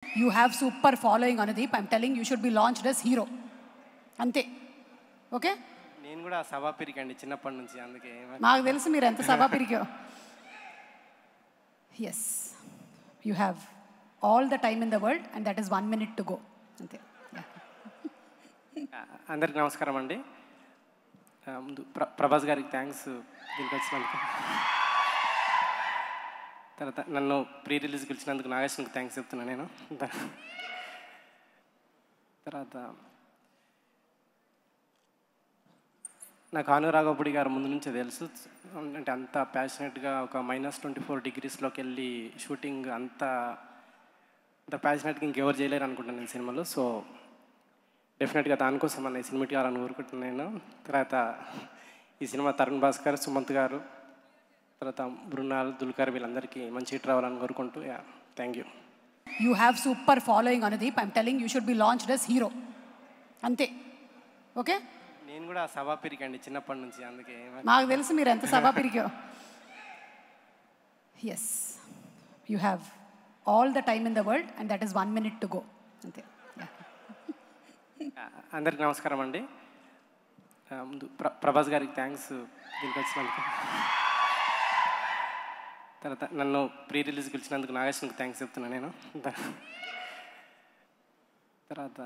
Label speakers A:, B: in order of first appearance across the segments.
A: You have super following Anudeep I'm telling you should be launched as hero అంతే okay
B: నేను కూడా సభా పిరికండి చిన్నప్పటి నుంచి అందుకే
A: నాకు తెలుసు మీరు ఎంత సభా పిరికో yes you have all the time in the world and that is one minute to go అంతే Yeah.
B: అందరికి నమస్కారం అండి ఆ, ముందు ప్ర ప్రభాస్ గారికి థ్యాంక్స్ దీనికి వచ్చినందుకు తర్వాత నన్ను ప్రీ రిలీజ్ పిలిచినందుకు నాగేశ్వరికి థ్యాంక్స్ చెప్తున్నా నేను తర్వాత నాకు అనురాగపుడి గారు ముందు నుంచే తెలుసు అంటే అంత ప్యాషనెట్గా ఒక మైనస్ ట్వంటీ ఫోర్ డిగ్రీస్లోకి వెళ్ళి షూటింగ్ అంత అంత ప్యాషనెట్గా ఇంకెవరు చేయలేరు అనుకుంటాను నేను సినిమాలో సో డెఫినెట్గా దానికోసం అన్న సినిమా తీయాలని కోరుకుంటున్నాను నేను తర్వాత ఈ సినిమా తరుణ్ భాస్కర్ సుమంత్ గారు తర్వాత బృణాల్ దుల్కర్ వీళ్ళందరికీ మంచి హిట్ రావాలని కోరుకుంటూ yeah thank you
A: you have super following Anudeep I'm telling you should be launched as hero అంతే ఓకే
B: నేను కూడా సభా పిరికండి చిన్నప్పటి నుంచి అందుకే
A: నాకు తెలుసు మీరు ఎంత సభా పిరికో yes you have all the time in the world and that is one minute to go అంతే Yeah.
B: అందరికి నమస్కారం అండి ఆ, ముందు ప్ర ప్రభాస్ గారికి థ్యాంక్స్ దీనికి వచ్చినందుకు తర్వాత నన్ను ప్రీ రిలీజ్ పిలిచినందుకు నాగేశ్వరికి థ్యాంక్స్ చెప్తున్నా నేను తర్వాత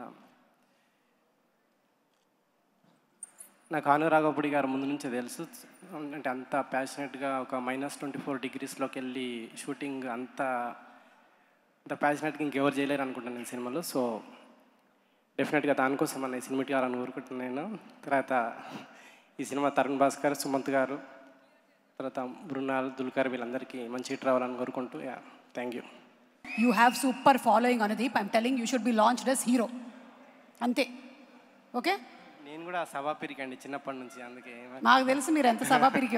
B: నాకు అనురాగపుడి గారు ముందు నుంచే తెలుసు అంటే అంత ప్యాషనెట్గా ఒక మైనస్ ట్వంటీ ఫోర్ డిగ్రీస్లోకి వెళ్ళి షూటింగ్ అంత అంత ప్యాషనెట్గా ఇంకెవరు చేయలేరు అనుకుంటాను నేను సినిమాలో సో డెఫినెట్గా దానికోసం అన్న సినిమా తీయాలని కోరుకుంటున్నాను నేను తర్వాత ఈ సినిమా తరుణ్ భాస్కర్ సుమంత్ గారు తర్వాత బృణాల్ దుల్కర్ వీళ్ళందరికీ మంచి హిట్ రావాలని కోరుకుంటూ yeah thank you
A: you have super following Anudeep I'm telling you should be launched as hero అంతే ఓకే
B: నేను కూడా సభా పిరికండి చిన్నప్పటి నుంచి అందుకే
A: నాకు తెలుసు మీరు ఎంత సభా పిరికో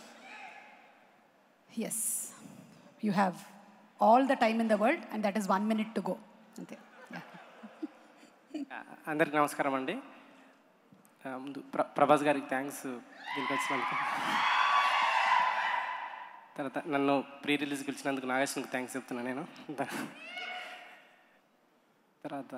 A: yes you have all the time in the world and that is one minute to go అంతే Yeah.
B: అందరికి నమస్కారం అండి ఆ, ముందు ప్ర ప్రభాస్ గారికి థ్యాంక్స్ దీనికి వచ్చినందుకు తర్వాత నన్ను ప్రీ రిలీజ్ పిలిచినందుకు నాగేశ్వరికి థ్యాంక్స్ చెప్తున్నా నేను తర్వాత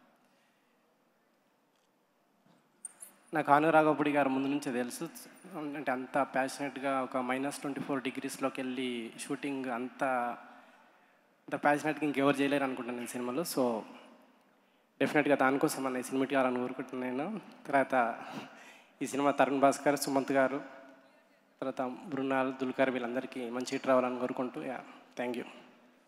B: నాకు అనురాగపుడి గారు ముందు నుంచే తెలుసు అంటే అంత ప్యాషనెట్గా ఒక మైనస్ ట్వంటీ ఫోర్ డిగ్రీస్లోకి వెళ్ళి షూటింగ్ అంత అంత ప్యాషనెట్గా ఇంకెవరు చేయలేరు అనుకుంటాను నేను సినిమాలో సో డెఫినెట్గా దానికోసం అన్న సినిమా తీయాలని కోరుకుంటున్నాను నేను తర్వాత ఈ సినిమా తరుణ్ భాస్కర్ సుమంత్ గారు తర్వాత బృణాల్ దుల్కర్ వీళ్ళందరికీ మంచి హిట్ రావాలని కోరుకుంటూ యా థ్యాంక్ యూ